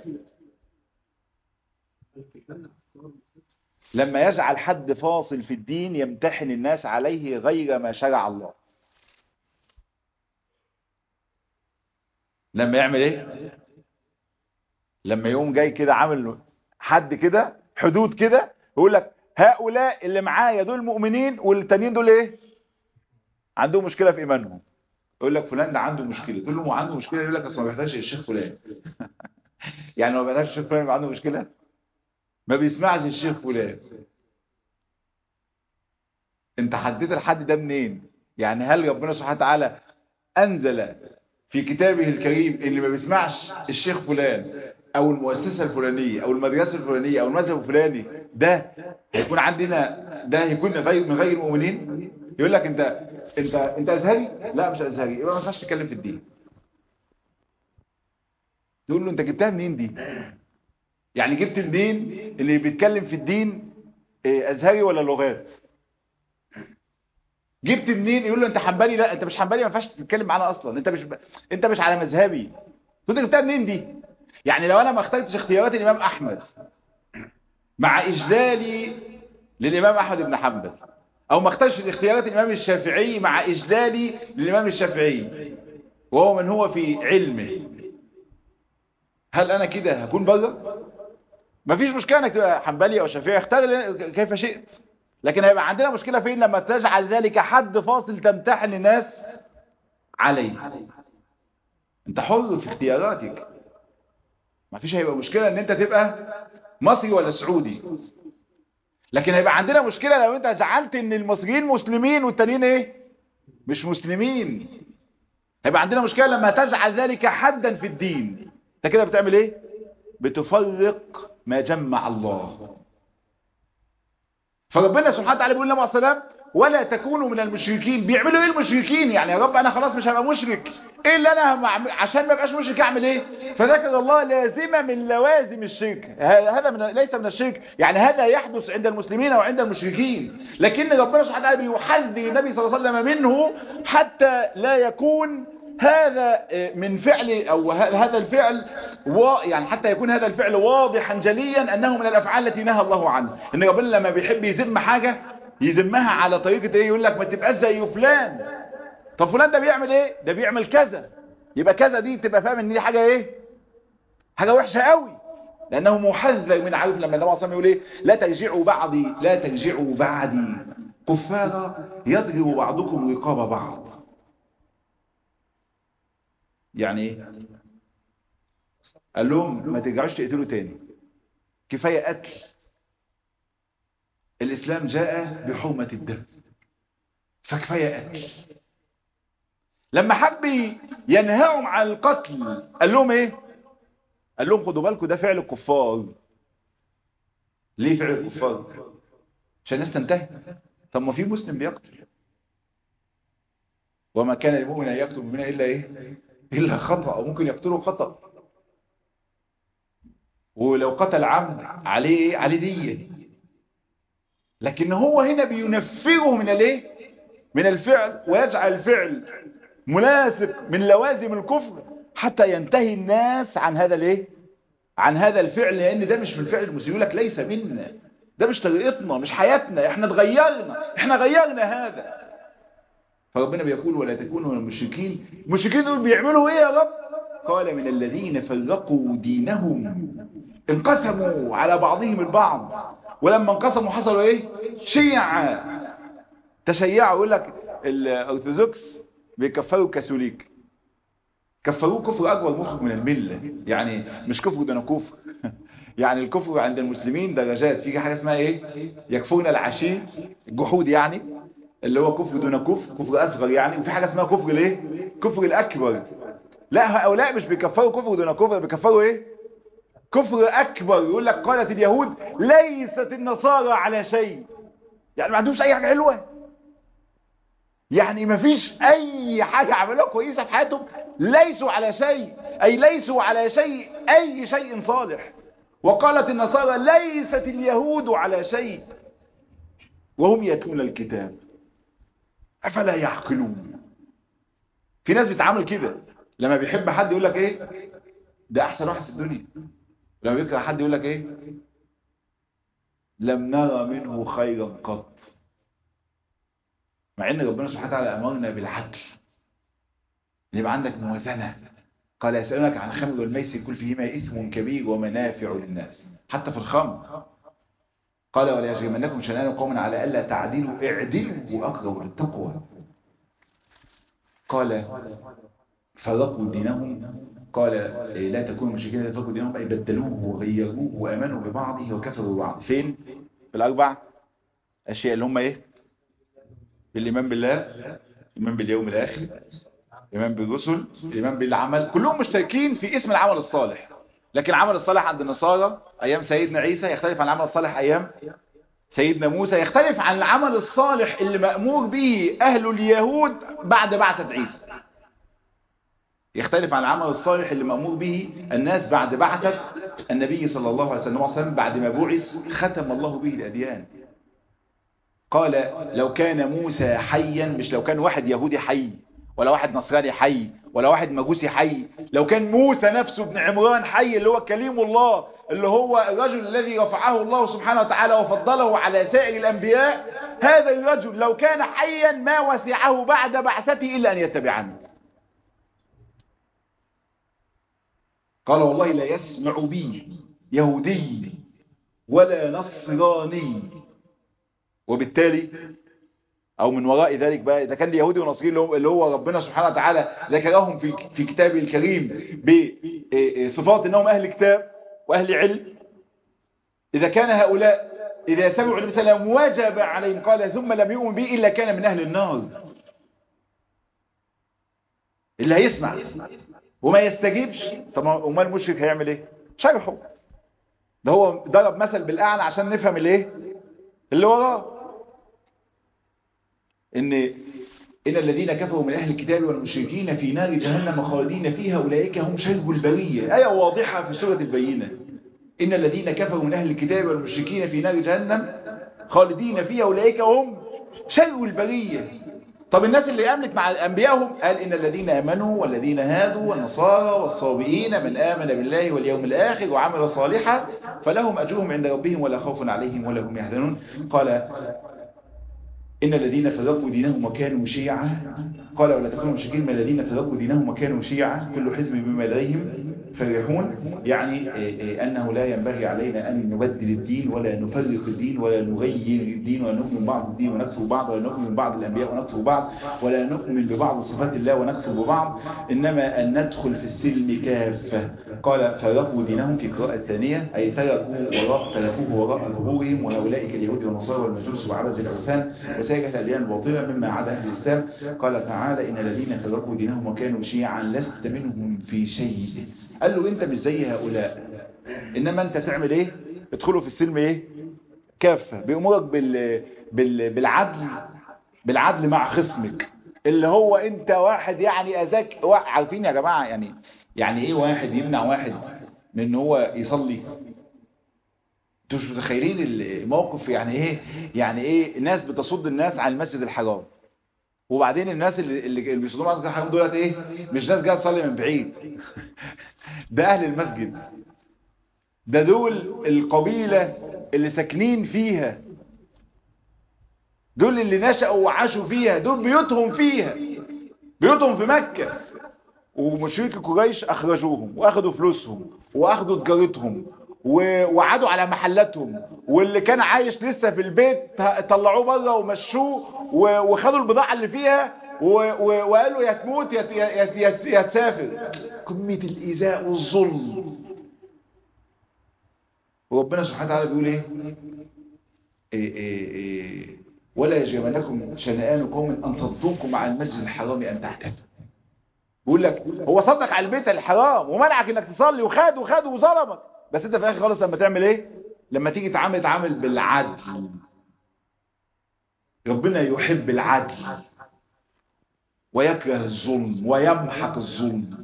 لما يجعل حد فاصل في الدين يمتحن الناس عليه غير ما شرع الله لما يعمل ايه لما يقوم جاي كده عامل حد كده حدود كده يقول لك هؤلاء اللي معايا دول مؤمنين والتانيين دول ايه عندهم مشكلة في ايمانهم يقول لك فلان ده عنده مشكلة تقول له هو عنده مشكلة يقول لك اصل ما بيحتاجش الشيخ فلان يعني ما بيحتاجش الشيخ فلان يبقى عنده مشكلة ما بيسمعش الشيخ فلان انت حددت الحد ده منين يعني هل ربنا سبحانه وتعالى انزل في كتابه الكريم اللي ما بيسمعش الشيخ فلان او المؤسسة الفلانية او المدرسة الفلانية او المذهب الفلاني ده هيكون عندنا ده هيكون من غير من غير المؤمنين يقول لك انت انت انت ازهري لا مش ازهري يبقى ما ينفعش تتكلم في الدين تقول له انت جبتها منين دي يعني جبت منين اللي بيتكلم في الدين ازهري ولا لغات جبت منين يقول له انت حنبلي لا انت مش حنبلي ما ينفعش تتكلم معانا اصلا انت مش ب... انت مش على مذهبي كنت جبتها منين دي يعني لو انا ما اخترتش اختيارات الامام احمد مع اجلالي للامام احمد بن حنبل او ما اخترتش اختيارات الامام الشافعي مع اجلالي للامام الشافعي وهو من هو في علمه هل انا كده هكون بره مفيش مشكله انك تبقى حنبلي او شافعي اختار كيف شئت لكن هيبقى عندنا مشكلة فين لما تجعل ذلك حد فاصل تمتحن الناس عليه انت حر في اختياراتك مفيش هيبقى مشكلة ان انت تبقى مصري ولا سعودي لكن هيبقى عندنا مشكلة لو انت جعلت ان المصريين مسلمين والتانيين ايه مش مسلمين هيبقى عندنا مشكلة لما تجعل ذلك حدا في الدين انت كده بتعمل ايه بتفرق ما جمع الله فربنا سبحانه وتعالى بيقول لنا عليه السلام ولا تكونوا من المشركين بيعملوا ايه المشركين يعني يا رب انا خلاص مش هبقى مشرك ايه اللي انا مع... عشان ما ابقاش مشرك اعمل ايه فذكر الله لازمه من لوازم الشرك هذا من ليس من الشرك يعني هذا يحدث عند المسلمين وعند المشركين لكن ربنا سبحانه وتعالى بيحذر النبي صلى الله عليه وسلم منه حتى لا يكون هذا من فعل او هذا الفعل يعني حتى يكون هذا الفعل واضحا جليا انه من الافعال التي نهى الله عنها ان ربنا لما بيحب يذم حاجة يذمها على طريقة ايه يقول لك ما تبقاش زي فلان طب فلان ده بيعمل ايه ده بيعمل كذا يبقى كذا دي تبقى فاهم ان دي حاجة ايه حاجة وحشة قوي لانه محذر من عارف لما النبي صلى الله عليه وسلم يقول ايه لا ترجعوا بعضي لا ترجعوا بعدي كفارا يضرب بعضكم رقاب بعض يعني ايه قال لهم ما ترجعوش تقتلوا تاني كفاية قتل الإسلام جاء بحرمة الدم فكفاية قتل لما حب ينهاهم عن القتل قال لهم ايه قال لهم خدوا بالكم ده فعل الكفار ليه فعل الكفار عشان الناس تنتهي طب ما في مسلم بيقتل وما كان المؤمن ان يقتل مؤمنا الا ايه الا خطأ او ممكن يقتله خطأ ولو قتل عمد عليه عليه دية لكن هو هنا بينفره من الايه من الفعل ويجعل الفعل مناسق من لوازم الكفر حتى ينتهي الناس عن هذا الايه عن هذا الفعل لان ده مش من فعل المسلمين لك ليس منا ده مش طريقتنا مش حياتنا احنا اتغيرنا احنا غيرنا هذا فربنا بيقول ولا تكونوا من المشركين المشركين دول بيعملوا ايه يا رب قال من الذين فرقوا دينهم انقسموا على بعضهم البعض ولما انقسموا حصلوا ايه شيعا تشيعوا يقول لك الارثوذكس بيكفروا الكاثوليك كفروه كفر اكبر مخرج من المله يعني مش كفر دون كفر يعني الكفر عند المسلمين درجات في حاجه اسمها ايه يكفرون العشي الجحود يعني اللي هو كفر دون كفر كفر اصغر يعني وفي حاجه اسمها كفر الايه كفر الاكبر لا هؤلاء مش بيكفروا كفر دون كفر بيكفروا ايه كفر اكبر يقول لك قالت اليهود ليست النصارى على شيء يعني ما عندهمش اي حاجه حلوه يعني ما فيش اي حاجه عملوها كويسه في حياتهم ليسوا على شيء اي ليسوا على شيء اي شيء صالح وقالت النصارى ليست اليهود على شيء وهم يتلون الكتاب افلا يعقلون في ناس بتعامل كده لما بيحب حد يقول لك ايه ده احسن واحد في الدنيا لما بيكره حد يقول لك ايه لم نرى منه خيرا قط مع ان ربنا سبحانه وتعالى امرنا بالعدل يبقى عندك موازنه قال يسألونك عن الخمر والميسر كل فيهما إثم كبير ومنافع للناس حتى في الخمر قال ولا يجرمنكم شنان قوم على ألا تعدلوا اعدلوا أقرب للتقوى قال فرقوا دينهم قال لا تكونوا مشركين لا تفرقوا دينهم أي بدلوه وغيروه وأمنوا ببعضه وكفروا ببعض فين؟ في الأربع أشياء اللي هم إيه؟ بالإيمان بالله الإيمان باليوم الآخر الإيمان بالرسل الإيمان بالعمل كلهم مشتركين في اسم العمل الصالح لكن العمل الصالح عند النصارى أيام سيدنا عيسى يختلف عن العمل الصالح أيام سيدنا موسى يختلف عن العمل الصالح اللي مأمور به أهل اليهود بعد بعثة عيسى يختلف عن العمل الصالح اللي مأمور به الناس بعد بعثة النبي صلى الله عليه وسلم بعد ما بعث ختم الله به الأديان قال لو كان موسى حيا مش لو كان واحد يهودي حي ولا واحد نصراني حي ولا واحد مجوسي حي لو كان موسى نفسه ابن عمران حي اللي هو كليم الله اللي هو الرجل الذي رفعه الله سبحانه وتعالى وفضله على سائر الأنبياء هذا الرجل لو كان حيا ما وسعه بعد بعثته إلا أن يتبعني قال والله لا يسمع بي يهودي ولا نصراني وبالتالي او من وراء ذلك بقى اذا كان اليهودي ونصري اللي هو ربنا سبحانه وتعالى ذكرهم في في كتابه الكريم بصفات انهم اهل كتاب واهل علم اذا كان هؤلاء اذا سمعوا النبي صلى الله عليه وسلم وجب عليهم قال ثم لم يؤمن به الا كان من اهل النار اللي هيسمع وما يستجيبش طب امال المشرك هيعمل ايه شرحه ده هو ضرب مثل بالاعلى عشان نفهم الايه اللي وراه ان إن الذين كفروا من أهل الكتاب والمشركين في نار جهنم خالدين فيها أولئك هم شر البرية آية واضحة في سورة البينة إن الذين كفروا من أهل الكتاب والمشركين في نار جهنم خالدين فيها أولئك هم شر البرية طب الناس اللي أمنت مع أنبيائهم قال إن الذين آمنوا والذين هادوا والنصارى والصابئين من آمن بالله واليوم الآخر وعمل صالحا فلهم أجرهم عند ربهم ولا خوف عليهم ولا هم يحزنون قال إن الذين فرقوا دينهم وكانوا شيعا قال ولا تكونوا مشركين من الذين فرقوا دينهم وكانوا شيعا كل حزب بما لديهم فرحون يعني أنه لا ينبغي علينا أن نبدل الدين ولا نفرق الدين ولا نغير الدين ولا نؤمن بعض الدين ونكفر بعض ولا نؤمن بعض الأنبياء ونكفر بعض ولا نؤمن ببعض صفات الله ونكفر ببعض إنما أن ندخل في السلم كافة قال فرقوا دينهم في قراءة ثانية أي تركوا وراء تركوه وراء ظهورهم وهؤلاء اليهود والنصارى والمجوس وعبد الأوثان وسائر الأديان الباطلة مما عدا أهل الإسلام قال تعالى إن الذين فرقوا دينهم وكانوا شيعا لست منهم في شيء قال له انت مش زي هؤلاء انما انت تعمل ايه ادخلوا في السلم ايه كافة بأمورك بال... بال... بالعدل بالعدل مع خصمك اللي هو انت واحد يعني اذاك عارفين يا جماعة يعني يعني ايه واحد يمنع واحد من ان هو يصلي انتوا مش متخيلين الموقف يعني ايه يعني ايه ناس بتصد الناس عن المسجد الحرام وبعدين الناس اللي اللي بيصدوا مسجد الحرام دولت ايه مش ناس جايه تصلي من بعيد ده اهل المسجد ده دول القبيلة اللي ساكنين فيها دول اللي نشأوا وعاشوا فيها دول بيوتهم فيها بيوتهم في مكة ومشرك قريش اخرجوهم واخدوا فلوسهم واخدوا تجارتهم ووعدوا على محلاتهم واللي كان عايش لسه في البيت طلعوه بره ومشوه وخدوا البضاعة اللي فيها وقالوا يا تموت يا يا تسافر قمة الإيذاء والظلم وربنا سبحانه وتعالى بيقول ايه, إيه, إيه, إيه ولا يجرمنكم شنآن قوم أن صدوكم عن المسجد الحرام أن تعتدوا بيقول لك هو صدق على البيت الحرام ومنعك انك تصلي وخد وخد وظلمك بس انت في الاخر خالص لما تعمل ايه لما تيجي تعامل تعامل بالعدل ربنا يحب العدل ويكره الظلم ويمحق الظلم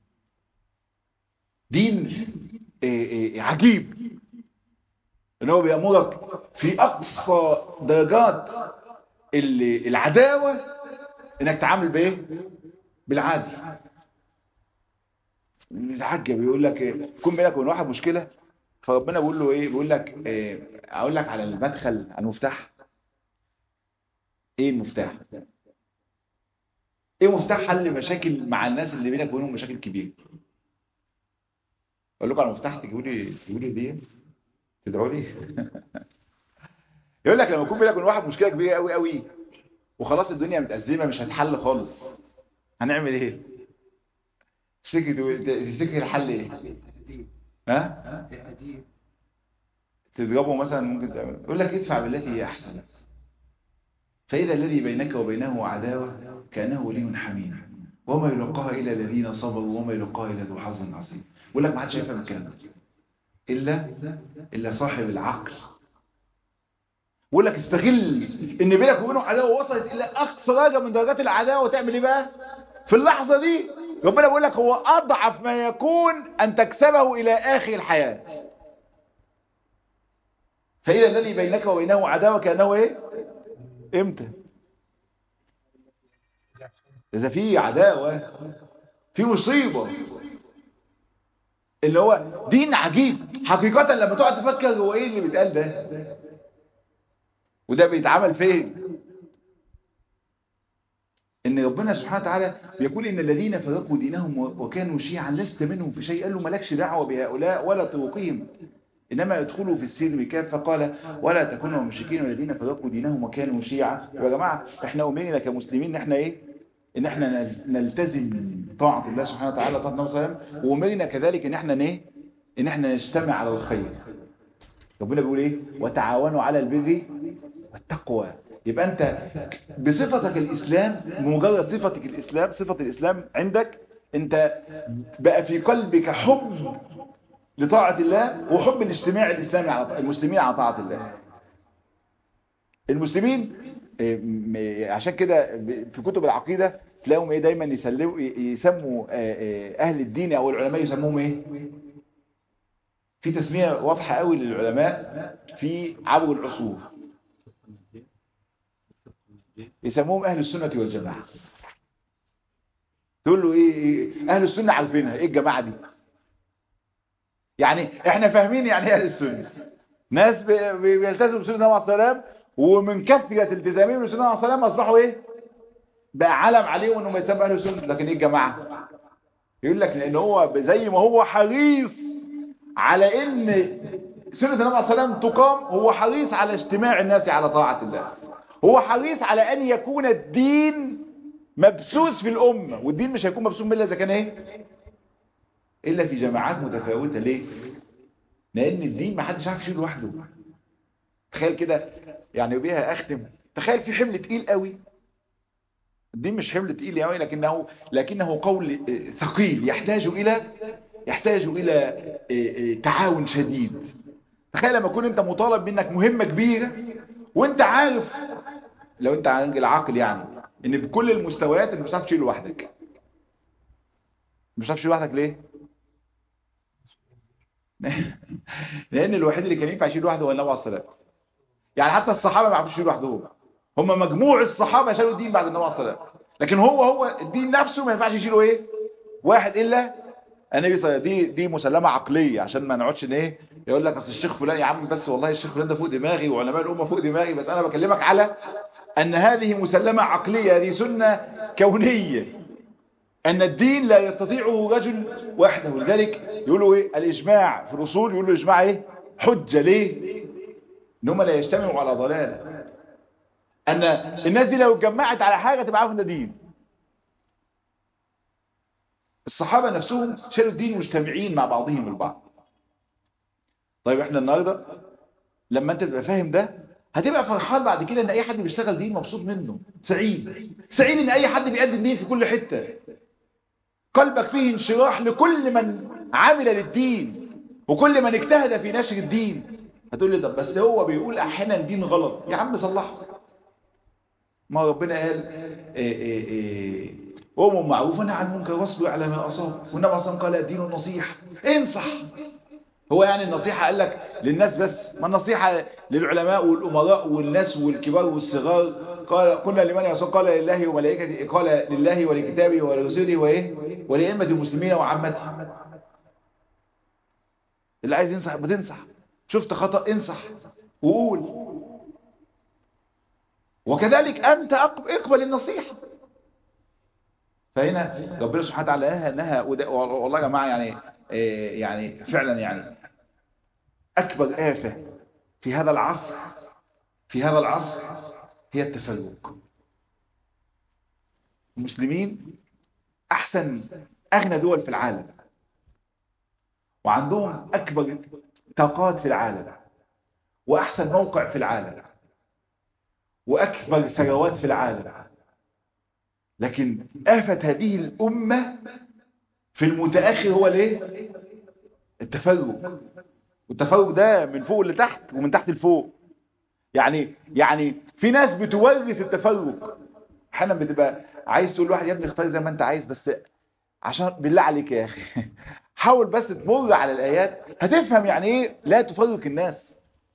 دين إيه إيه عجيب ان هو بيأمرك في اقصى درجات العداوة انك تعامل بايه بالعدل العجب بيقول لك يكون بينك وبين واحد مشكلة فربنا بيقول له ايه بيقول لك إيه اقول لك على المدخل على المفتاح ايه المفتاح ايه مفتاح حل مشاكل مع الناس اللي بينك وبينهم مشاكل كبيره اقول لكم على المفتاح تجيبوا لي تجيبوا لي دي تدعوا لي يقول لك لما يكون بينك وبين واحد مشكله كبيره قوي قوي وخلاص الدنيا متأزمه مش هتحل خالص هنعمل ايه تفتكر تفتكر الحل ايه ها تضربه مثلا ممكن تعمل يقول لك ادفع بالتي هي احسن فإذا الذي بينك وبينه عداوة كأنه ولي حميم وما يلقاها إلا الذين صبروا وما يلقاها إلا ذو حظ عظيم يقول لك ما حدش يفهم الكلام ده إلا إلا صاحب العقل يقول لك استغل إن بينك وبينه عداوة وصلت إلى أقصى درجة من درجات العداوة وتعمل إيه بقى؟ في اللحظة دي ربنا بيقول لك هو أضعف ما يكون أن تكسبه إلى آخر الحياة فإذا الذي بينك وبينه عداوة كأنه إيه؟ امتى اذا في عداوة في مصيبة اللي هو دين عجيب حقيقة لما تقعد تفكر هو ايه اللي بيتقال ده وده بيتعمل فين ان ربنا سبحانه وتعالى بيقول ان الذين فرقوا دينهم وكانوا شيعا لست منهم في شيء قال له مالكش دعوة بهؤلاء ولا طرقهم إنما يدخلوا في السلم كافة قال ولا تكونوا مشركين الذين فرقوا دينهم وكانوا شيعا يا جماعة احنا أمرنا كمسلمين ان احنا ايه ان احنا نلتزم طاعة الله سبحانه وتعالى طاعة النبي صلى الله عليه وسلم وأمرنا كذلك ان احنا ايه ان احنا نجتمع على الخير ربنا بيقول ايه وتعاونوا على البر والتقوى يبقى انت بصفتك الاسلام بمجرد صفتك الاسلام صفة الاسلام عندك انت بقى في قلبك حب لطاعة الله وحب الاجتماع الإسلامي على المسلمين على طاعة الله المسلمين عشان كده في كتب العقيدة تلاقيهم ايه دايما يسلموا يسموا اهل الدين او العلماء يسموهم ايه في تسمية واضحة قوي للعلماء في عبر العصور يسموهم اهل السنة والجماعة تقول له ايه اهل السنة عارفينها ايه الجماعة دي يعني احنا فاهمين يعني ايه اهل السنه ناس بيلتزموا بسنه النبي عليه السلام ومن كثره التزامهم بسنه النبي عليه السلام اصبحوا ايه بقى علم عليهم انهم يتبعوا اهل السنه لكن ايه الجماعه يقول لك لان هو زي ما هو حريص على ان سنه النبي عليه السلام تقام هو حريص على اجتماع الناس على طاعه الله هو حريص على ان يكون الدين مبثوث في الامه والدين مش هيكون مبثوث الا اذا كان ايه إلا في جماعات متفاوتة ليه؟ لأن الدين ما حدش عارف يشيل لوحده تخيل كده يعني بيها أختم تخيل في حمل تقيل قوي الدين مش حمل تقيل قوي لكنه لكنه قول ثقيل يحتاج إلى يحتاج إلى تعاون شديد تخيل لما يكون أنت مطالب منك مهمة كبيرة وأنت عارف لو أنت عندك العقل يعني إن بكل المستويات أنت مش هتعرف تشيل لوحدك مش هتعرف تشيل لوحدك ليه؟ لان الوحيد اللي كان ينفع يشيل لوحده هو النبي عليه الصلاه والسلام يعني حتى الصحابه ما عرفوش يشيلوا لوحدهم هم مجموع الصحابه شالوا الدين بعد النبي عليه الصلاه والسلام لكن هو هو الدين نفسه ما ينفعش يشيله ايه واحد الا النبي صلى دي دي مسلمه عقليه عشان ما نقعدش ان ايه يقول لك اصل الشيخ فلان يا عم بس والله الشيخ فلان ده فوق دماغي وعلماء الامه فوق دماغي بس انا بكلمك على ان هذه مسلمه عقليه هذه سنه كونيه أن الدين لا يستطيعه رجل وحده لذلك يقولوا إيه الإجماع في الأصول يقولوا الإجماع إيه حجة ليه إن هم لا يجتمعوا على ضلال أن الناس دي لو اتجمعت على حاجة تبقى عارفة إن ده دين الصحابة نفسهم شالوا الدين مجتمعين مع بعضهم البعض طيب احنا النهاردة لما انت تبقى فاهم ده هتبقى فرحان بعد كده ان اي حد بيشتغل دين مبسوط منه سعيد سعيد ان اي حد بيقدم دين في كل حتة قلبك فيه انشراح لكل من عمل للدين وكل من اجتهد في نشر الدين هتقول لي طب بس هو بيقول احيانا دين غلط يا عم صلحه ما ربنا قال إيه إيه إيه قوموا معروف ونهى عن المنكر واصبروا على ما اصاب والنبي اصلا قال الدين النصيحه انصح هو يعني النصيحه قال لك للناس بس ما النصيحه للعلماء والامراء والناس والكبار والصغار قال قلنا لمن يصل قال لله وملائكته قال لله ولكتابه ولرسوله وايه ولائمه المسلمين وعامته اللي عايز ينصح بتنصح شفت خطا انصح وقول وكذلك انت اقبل النصيحه فهنا ربنا سبحانه وتعالى نهى نهى والله يا جماعه يعني يعني فعلا يعني اكبر آفة في هذا العصر في هذا العصر هي التفرق المسلمين احسن اغنى دول في العالم وعندهم اكبر طاقات في العالم واحسن موقع في العالم واكبر ثروات في العالم لكن آفة هذه الأمة في المتأخر هو ليه التفرق والتفرق ده من فوق لتحت ومن تحت لفوق يعني يعني في ناس بتورث التفرق احيانا بتبقى عايز تقول لواحد يا ابني اختار زي ما انت عايز بس عشان بالله عليك يا اخي حاول بس تمر على الايات هتفهم يعني ايه لا تفرق الناس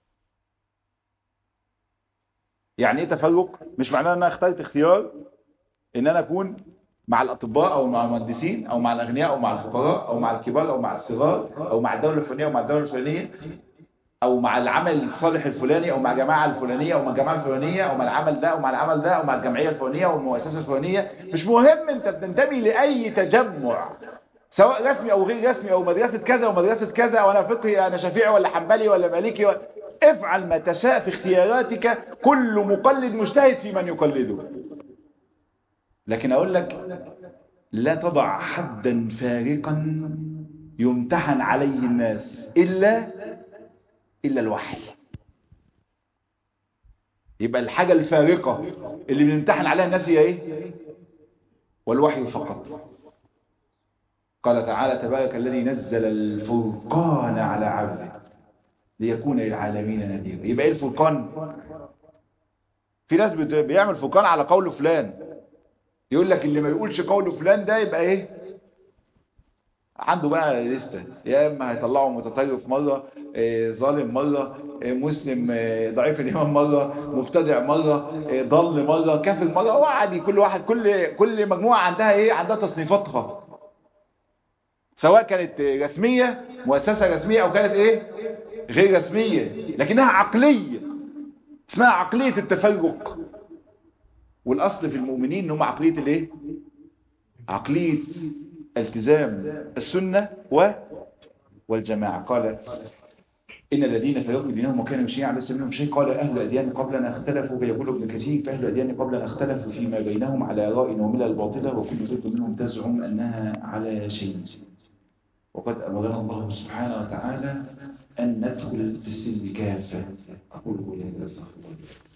يعني ايه تفرق مش معناه ان انا اخترت اختيار ان انا اكون مع الاطباء او مع المهندسين او مع الاغنياء او مع الفقراء او مع الكبار او مع الصغار او مع الدوله الفلانيه او مع الدوله الفلانيه او مع العمل الصالح الفلاني او مع الجماعه الفلانيه او مع الجماعه الفلانيه او مع العمل ده او مع العمل ده او مع الجمعيه الفلانيه او المؤسسه الفلانيه مش مهم انت بتنتمي لاي تجمع سواء رسمي او غير رسمي او مدرسه كذا او مدرسه كذا او انا فقهي انا شافعي ولا حنبلي ولا مالكي ولا افعل ما تشاء في اختياراتك كل مقلد مجتهد في من يقلده لكن اقول لك لا تضع حدا فارقا يمتحن عليه الناس الا الا الوحي يبقى الحاجة الفارقة اللي بنمتحن عليها الناس هي ايه والوحي فقط قال تعالى تبارك الذي نزل الفرقان على عبده ليكون للعالمين نذيرا يبقى ايه الفرقان في ناس بيعمل فرقان على قول فلان يقول لك اللي ما يقولش قول فلان ده يبقى ايه عنده بقى لسته يا اما هيطلعه متطرف مره إيه ظالم مره إيه مسلم إيه ضعيف الايمان مره مبتدع مره ضل مره كافر مره هو عادي كل واحد كل كل مجموعه عندها ايه عندها تصنيفاتها سواء كانت رسميه مؤسسه رسميه او كانت ايه غير رسميه لكنها عقليه اسمها عقليه التفرق والاصل في المؤمنين ان هم عقليه الايه عقليه التزام السنه و والجماعه قال ان الذين فرقوا دينهم وكانوا شيعا ليس منهم شيء قال اهل الاديان قبلنا اختلفوا فيقول ابن كثير فاهل الاديان قبلنا اختلفوا فيما بينهم على اراء وملل باطله وكل فرقه منهم تزعم انها على شيء وقد امرنا الله سبحانه وتعالى ان ندخل في السلم كافه اقول قولي هذا استغفر الله